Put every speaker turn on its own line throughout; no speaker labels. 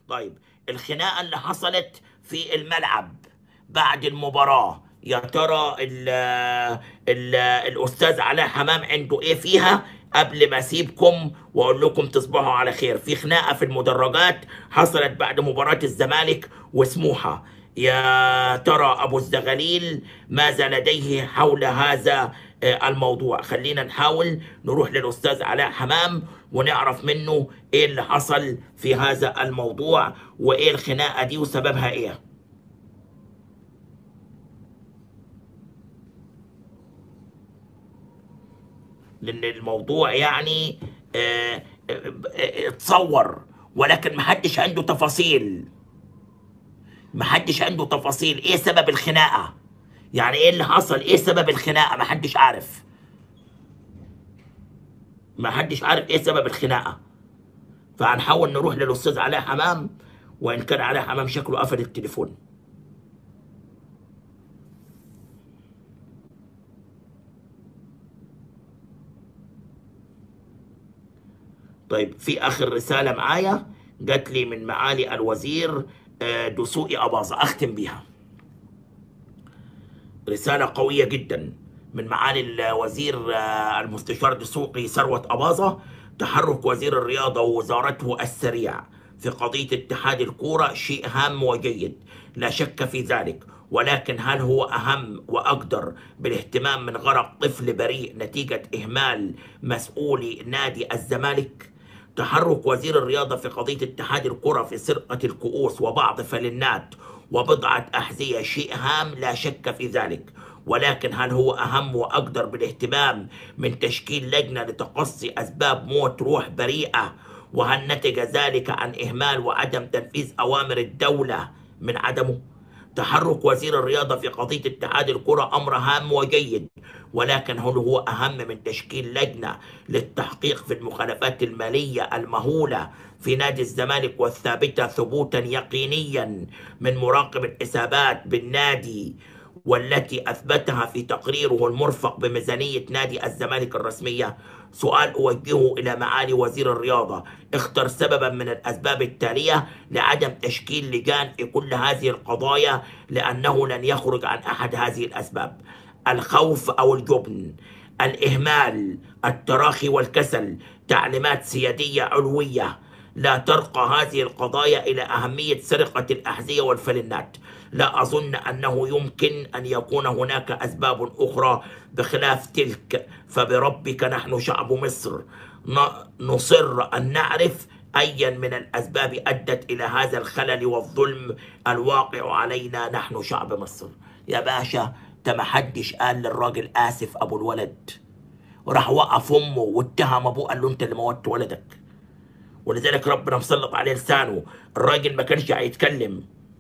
طيب الخناقه اللي حصلت في الملعب بعد المباراه يا ترى ال ال الاستاذ علاء حمام عنده ايه فيها قبل ما اسيبكم واقول لكم تصبحوا على خير في خناقه في المدرجات حصلت بعد مباراه الزمالك وسموحه يا ترى ابو الزغاليل ماذا لديه حول هذا آه، الموضوع خلينا نحاول نروح للاستاذ علاء حمام ونعرف منه ايه اللي حصل في هذا الموضوع وايه الخناقه دي وسببها ايه لان الموضوع يعني آه، آه، آه، اتصور ولكن محدش عنده تفاصيل محدش عنده تفاصيل ايه سبب الخناقه يعني ايه اللي حصل ايه سبب الخناقه محدش عارف محدش عارف ايه سبب الخناقه فهنحاول نروح للاستاذ علاء حمام وان كان علاء حمام شكله قفل التليفون طيب في اخر رساله معايا جات لي من معالي الوزير آه، دسوقي اباظه اختم بيها رساله قويه جدا من معالي الوزير آه، المستشار دسوقي ثروه اباظه تحرك وزير الرياضه ووزارته السريع في قضيه اتحاد الكوره شيء هام وجيد لا شك في ذلك ولكن هل هو اهم واقدر بالاهتمام من غرق طفل بريء نتيجه اهمال مسؤولي نادي الزمالك تحرك وزير الرياضة في قضية اتحاد الكرة في سرقة الكؤوس وبعض فلنات وبضعة أحذية شيء هام لا شك في ذلك ولكن هل هو أهم وأقدر بالاهتمام من تشكيل لجنة لتقصي أسباب موت روح بريئة وهل نتج ذلك عن إهمال وعدم تنفيذ أوامر الدولة من عدمه؟ تحرك وزير الرياضة في قضية اتحاد الكرة أمر هام وجيد ولكن هل هو أهم من تشكيل لجنة للتحقيق في المخالفات المالية المهولة في نادي الزمالك والثابتة ثبوتا يقينيا من مراقب الحسابات بالنادي والتي أثبتها في تقريره المرفق بميزانية نادي الزمالك الرسمية سؤال أوجهه إلى معالي وزير الرياضة اختر سببا من الأسباب التالية لعدم تشكيل لجان في كل هذه القضايا لأنه لن يخرج عن أحد هذه الأسباب الخوف أو الجبن الإهمال التراخي والكسل تعليمات سيادية علوية لا ترقى هذه القضايا إلى أهمية سرقة الأحذية والفلنات لا أظن أنه يمكن أن يكون هناك أسباب أخرى بخلاف تلك فبربك نحن شعب مصر ن- نصر أن نعرف أيا من الأسباب أدت إلى هذا الخلل والظلم الواقع علينا نحن شعب مصر يا باشا ده ما حدش قال للراجل آسف أبو الولد وراح وقف أمه واتهم أبوه قال له أنت اللي موتت ولدك ولذلك ربنا مسلط عليه لسانه الراجل ما كانش هيتكلم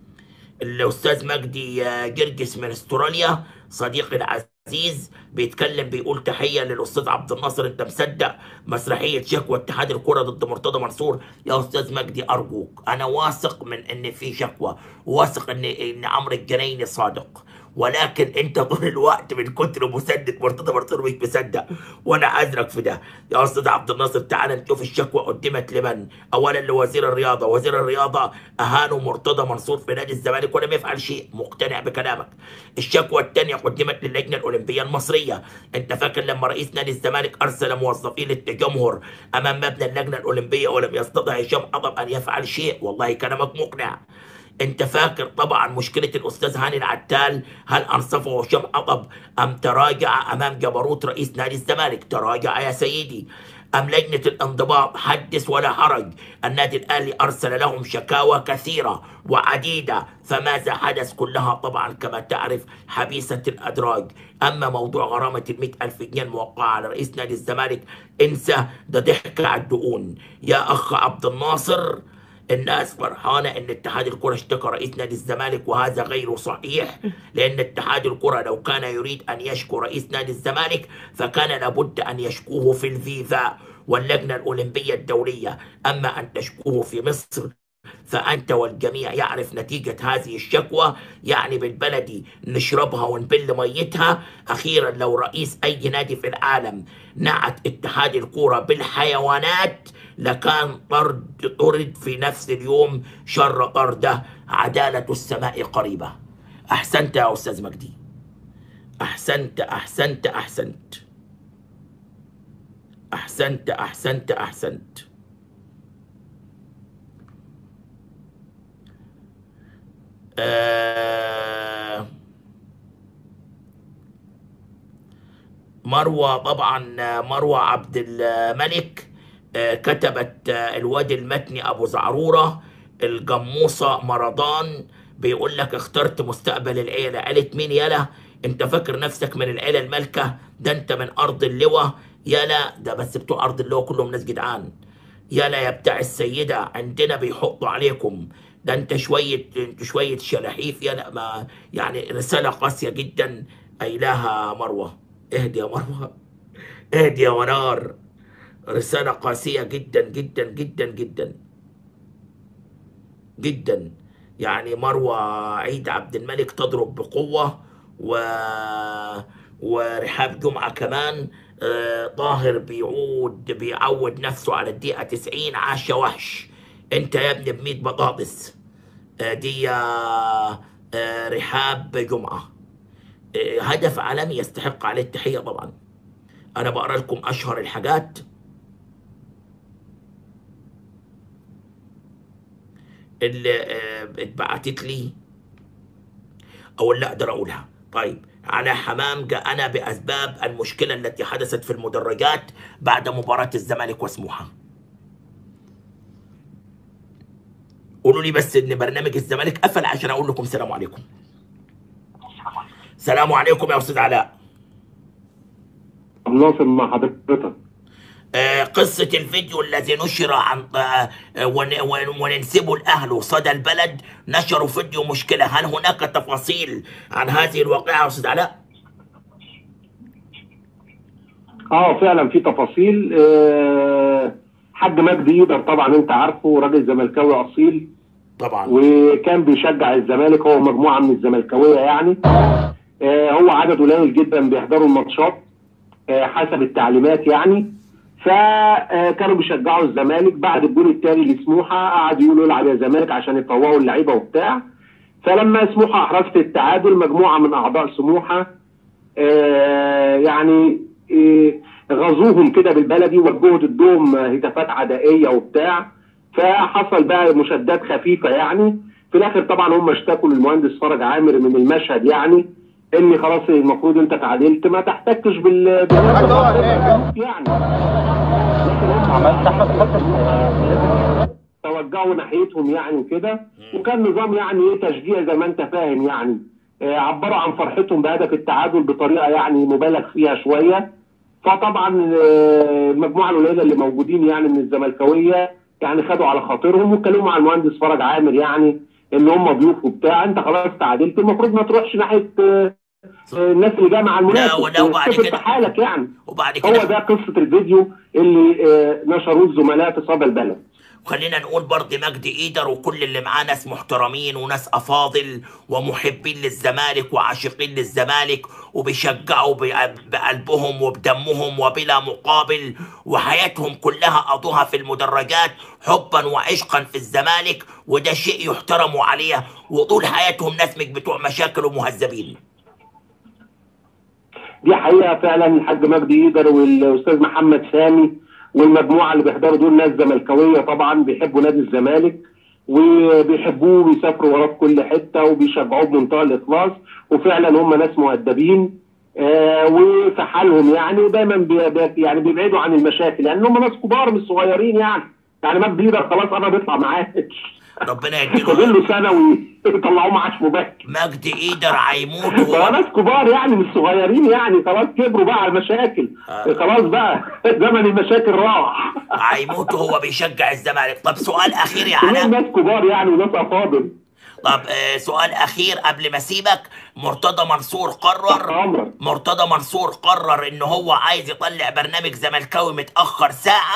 الاستاذ مجدي آه، جرجس من استراليا صديقي العزيز بيتكلم بيقول تحيه للاستاذ عبد الناصر انت مصدق مسرحيه شكوى اتحاد الكره ضد مرتضى منصور يا استاذ مجدي ارجوك انا واثق من ان في شكوى واثق ان ان عمرو الجنايني صادق ولكن انت طول الوقت من كتر مسدد مرتضى منصور مش مصدق وانا عذرك في ده يا استاذ عبد الناصر تعالى نشوف الشكوى قدمت لمن اولا لوزير الرياضه وزير الرياضه اهانوا مرتضى منصور في نادي الزمالك ولم يفعل شيء مقتنع بكلامك الشكوى الثانيه قدمت للجنه الاولمبيه المصريه انت فاكر لما رئيس نادي الزمالك ارسل موظفين للتجمهر امام مبنى اللجنه الاولمبيه ولم يستطع هشام عطب ان يفعل شيء والله كلامك مقنع انت فاكر طبعا مشكله الاستاذ هاني العتال هل انصفه هشام عطب ام تراجع امام جبروت رئيس نادي الزمالك تراجع يا سيدي ام لجنه الانضباط حدث ولا حرج النادي الاهلي ارسل لهم شكاوى كثيره وعديده فماذا حدث كلها طبعا كما تعرف حبيسه الادراج اما موضوع غرامه ال ألف جنيه الموقعه على رئيس نادي الزمالك انسى ده ضحك على الدقون يا اخ عبد الناصر الناس فرحانه ان اتحاد الكره اشتكى رئيس نادي الزمالك وهذا غير صحيح لان اتحاد الكره لو كان يريد ان يشكو رئيس نادي الزمالك فكان لابد ان يشكوه في الفيفا واللجنه الاولمبيه الدوليه اما ان تشكوه في مصر فأنت والجميع يعرف نتيجة هذه الشكوى يعني بالبلدي نشربها ونبل ميتها أخيرا لو رئيس أي نادي في العالم نعت اتحاد الكورة بالحيوانات لكان طرد طرد في نفس اليوم شر طرده عدالة السماء قريبة أحسنت يا أستاذ مجدي أحسنت أحسنت أحسنت أحسنت أحسنت أحسنت آه مروة طبعا مروة عبد الملك آه، كتبت آه، الواد المتني أبو زعرورة الجموصة مرضان بيقول لك اخترت مستقبل العيلة قالت مين يلا انت فاكر نفسك من العيلة المالكة ده انت من أرض اللواء يلا ده بس بتوع أرض اللواء كلهم ناس جدعان يلا يا بتاع السيدة عندنا بيحطوا عليكم ده انت شوية انت شوية شلاحيف يلا ما يعني رسالة قاسية جدا قايلاها مروة اهدي يا مروة اهدي يا منار رسالة قاسية جدا جدا جدا جدا جدا يعني مروة عيد عبد الملك تضرب بقوة و ورحاب جمعة كمان آه، طاهر بيعود بيعود نفسه على الدقيقة 90 عاش وحش انت يا ابني بميت بطاطس آه، دي آه، آه، رحاب جمعة آه، هدف عالمي يستحق عليه التحية طبعا انا بقرا لكم اشهر الحاجات اللي آه، اتبعتت لي او اللي اقدر اقولها طيب على حمام جاءنا باسباب المشكله التي حدثت في المدرجات بعد مباراه الزمالك وسموحه قولوا لي بس ان برنامج الزمالك قفل عشان اقول لكم سلام عليكم سلام عليكم يا استاذ علاء
ناصر مع حضرتك
آه، قصة الفيديو الذي نشر عن آه، ون- ون- وننسبه لأهله صدى البلد نشروا فيديو مشكلة هل هناك تفاصيل عن هذه الواقعة يا أستاذ علاء؟
اه فعلا في تفاصيل آه، حاج مجدي يقدر طبعا انت عارفه راجل زملكاوي اصيل
طبعا
وكان بيشجع الزمالك هو مجموعه من الزملكاويه يعني آه، هو عدد قليل جدا بيحضروا الماتشات آه، حسب التعليمات يعني فكانوا بيشجعوا الزمالك بعد الجول الثاني لسموحه قعدوا يقولوا العب يا زمالك عشان يفوقوا اللعيبه وبتاع فلما سموحه احرزت التعادل مجموعه من اعضاء سموحه آه، يعني آه، غزوهم كده بالبلدي ووجهوا ضدهم هتافات عدائيه وبتاع فحصل بقى مشادات خفيفه يعني في الاخر طبعا هم اشتكوا للمهندس فرج عامر من المشهد يعني ان خلاص المفروض انت تعادلت ما تحتكش بال بال- يعني لكن هم توجهوا ناحيتهم يعني وكده وكان نظام يعني ايه تشجيع زي ما انت فاهم يعني آه، عبروا عن فرحتهم بهدف التعادل بطريقه يعني مبالغ فيها شويه فطبعا آه، المجموعه القليله اللي موجودين يعني من الزملكاويه يعني خدوا على خاطرهم واتكلموا مع المهندس فرج عامر يعني ان هم ضيوف وبتاع انت خلاص تعادلت المفروض ما تروحش ناحيه آه، آه، الناس اللي جايه مع المنافس
ولا وبعد
تثبت
كده-
في حالك يعني
وبعد
هو
كده
ده قصه الفيديو اللي آه، نشروه الزملاء في صدى البلد
خلينا نقول برضه مجدي ايدر وكل اللي معاه ناس محترمين وناس افاضل ومحبين للزمالك وعاشقين للزمالك وبيشجعوا بق- بقلبهم وبدمهم وبلا مقابل وحياتهم كلها قضوها في المدرجات حبا وعشقا في الزمالك وده شيء يحترموا عليه وطول حياتهم ناس مش بتوع مشاكل ومهذبين
دي حقيقه فعلا الحاج مجدي ايدر والاستاذ محمد سامي والمجموعه اللي بيحضروا دول ناس زملكاويه طبعا بيحبوا نادي الزمالك وبيحبوه وبيسافروا وراه في كل حته وبيشجعوه بمنتهى الاخلاص وفعلا هم ناس مؤدبين آه وفي حالهم يعني ودايما بي بي- يعني بيبعدوا عن المشاكل لان هم ناس كبار مش صغيرين يعني يعني مجدي ايدر خلاص قرب يطلع معاه
ربنا
فاضل
يديله
له سنه ويطلعوه معاش مبكر
مجدي ايدر هيموت
هو
وهو
ناس كبار يعني مش صغيرين يعني خلاص كبروا بقى على المشاكل
آه.
خلاص بقى زمن المشاكل راح
هيموت وهو بيشجع الزمالك طب سؤال اخير يا
كلهم
علاء
ناس كبار يعني وناس افاضل
طب آه، سؤال اخير قبل ما اسيبك مرتضى منصور قرر
عمرك
مرتضى منصور قرر ان هو عايز يطلع برنامج زملكاوي متاخر ساعه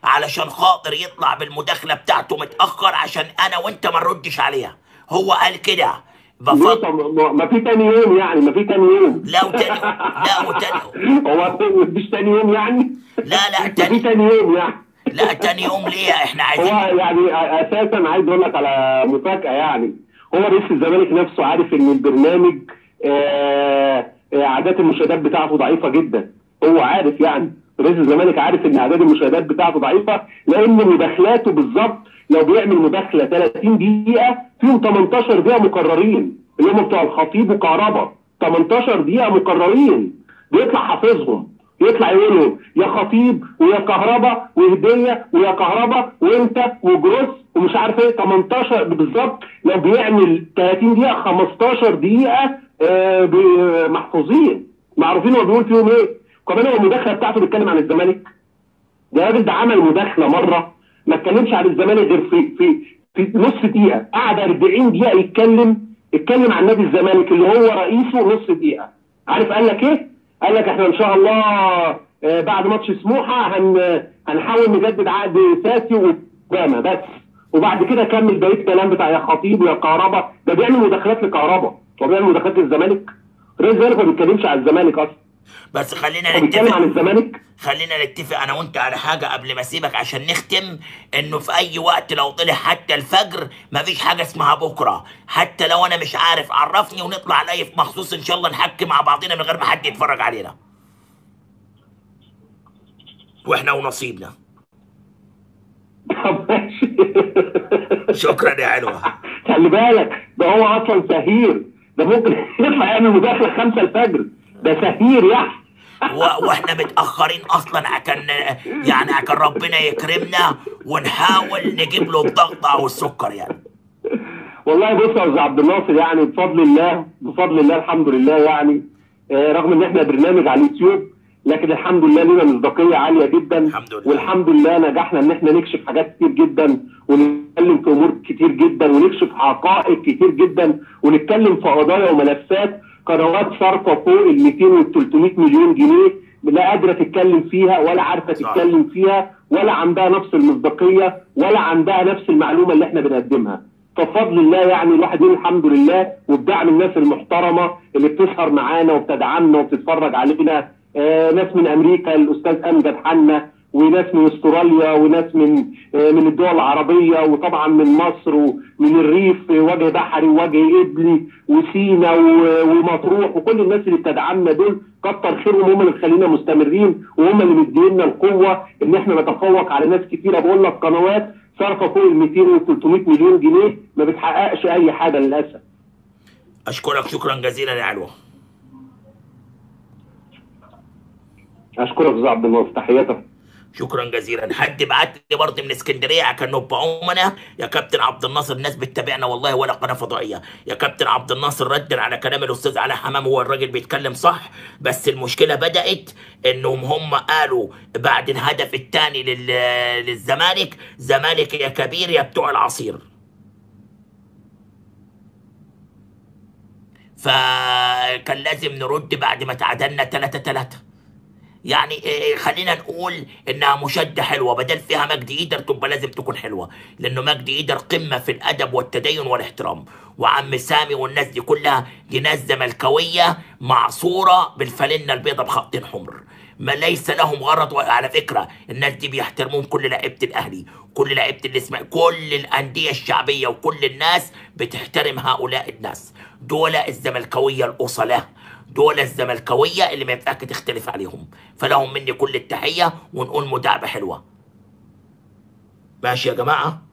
علشان خاطر يطلع بالمداخله بتاعته متاخر عشان انا وانت ما نردش عليها هو قال كده
ليه
بفضل
طب ما ما في تاني يوم يعني ما في تاني يوم
لا وتاني لا وتاني
هو مفيش تاني يوم يعني
لا لا
ما في
تاني
تاني يوم يعني
لا تاني يوم ليه احنا
هو
عايزين
يعني اساسا عايز اقول لك على مفاجاه يعني هو رئيس الزمالك نفسه عارف ان البرنامج آه، آه، اعداد المشاهدات بتاعته ضعيفه جدا هو عارف يعني رئيس الزمالك عارف ان اعداد المشاهدات بتاعته ضعيفه لان مداخلاته بالظبط لو بيعمل مداخله 30 دقيقه فيهم 18 دقيقه مكررين اللي هم بتوع الخطيب وكهربا 18 دقيقه مكررين بيطلع حافظهم يطلع يقول له يا خطيب ويا كهربا وهديه ويا كهربا وانت وجروس ومش عارف ايه 18 بالظبط لو بيعمل 30 دقيقه 15 دقيقه آه، ب- محفوظين معروفين هو بيقول فيهم ايه كمان هو المداخله بتاعته بيتكلم عن الزمالك ده الراجل ده عمل مداخله مره ما اتكلمش عن الزمالك غير في في في نص دقيقه قعد 40 دقيقه يتكلم اتكلم عن نادي الزمالك اللي هو رئيسه نص دقيقه عارف قال لك ايه؟ قال لك احنا ان شاء الله آه، بعد ماتش سموحه هن هنحاول نجدد عقد ساسي وأوباما بس وبعد كده كمل بقيه الكلام بتاع يا خطيب ويا كهربا ده بيعمل مداخلات لكهربا هو بيعمل مداخلات للزمالك رئيس الزمالك ما بيتكلمش على الزمالك اصلا
بس خلينا
هو بيتكلم عن
نتفق
الزمالك
خلينا نتفق انا وانت على حاجه قبل ما اسيبك عشان نختم انه في اي وقت لو طلع حتى الفجر مفيش حاجه اسمها بكره حتى لو انا مش عارف عرفني ونطلع لايف مخصوص ان شاء الله نحكي مع بعضنا من غير ما حد يتفرج علينا واحنا ونصيبنا
طب ماشي
شكرا يا علوه
خلي بالك ده هو اصلا سهير ده ممكن يطلع يعمل مداخله 5 الفجر ده سهير يعني
و- واحنا متاخرين اصلا عشان يعني عشان ربنا يكرمنا ونحاول نجيب له الضغط او السكر يعني
والله بص يا استاذ عبد الناصر يعني بفضل الله بفضل الله الحمد لله يعني آه، رغم ان احنا برنامج على اليوتيوب لكن الحمد لله لنا مصداقيه عاليه جدا
الحمد لله.
والحمد لله نجحنا ان احنا نكشف حاجات كتير جدا ونتكلم في امور كتير جدا ونكشف حقائق كتير جدا ونتكلم في قضايا وملفات قنوات صارفه فوق ال 200 وال 300 مليون جنيه لا قادره تتكلم فيها ولا عارفه
صح.
تتكلم فيها ولا عندها نفس المصداقيه ولا عندها نفس المعلومه اللي احنا بنقدمها فبفضل الله يعني الواحد يقول الحمد لله وبدعم الناس المحترمه اللي بتسهر معانا وبتدعمنا وبتتفرج علينا آه ناس من امريكا الاستاذ امجد حنا وناس من استراليا وناس من آه من الدول العربيه وطبعا من مصر ومن الريف آه، وجه بحري ووجه قبلي وسينا و- ومطروح وكل الناس اللي بتدعمنا دول كتر خيرهم هم اللي مخلينا مستمرين وهم اللي مدينا القوه ان احنا نتفوق على ناس كتيره بقول لك قنوات صارفه فوق ال 200 و 300 مليون جنيه ما بتحققش اي حاجه للاسف
اشكرك شكرا جزيلا يا علوه
اشكرك يا استاذ عبد الناصر تحياتك
شكرا جزيلا حد بعت لي برضه من اسكندريه عشان نبقى امنا يا كابتن عبد الناصر الناس بتتابعنا والله ولا قناه فضائيه يا كابتن عبد الناصر ردا على كلام الاستاذ علاء حمام هو الراجل بيتكلم صح بس المشكله بدات انهم هم قالوا بعد الهدف الثاني للزمالك زمالك يا كبير يا بتوع العصير فكان لازم نرد بعد ما تعادلنا 3 3 يعني إيه، خلينا نقول انها مشاده حلوه بدل فيها مجدي ايدر تبقى لازم تكون حلوه لانه مجدي ايدر قمه في الادب والتدين والاحترام وعم سامي والناس دي كلها دي ناس زملكاويه معصوره بالفالنه البيضاء بخطين حمر ما ليس لهم غرض على فكره الناس دي بيحترمون كل لعيبه الاهلي كل لعيبه الاسماعيلي كل الانديه الشعبيه وكل الناس بتحترم هؤلاء الناس دول الزملكاويه الاصلاء دول الزملكاويه اللي ما ينفعش تختلف عليهم فلهم مني كل التحيه ونقول مداعبه حلوه ماشي يا جماعه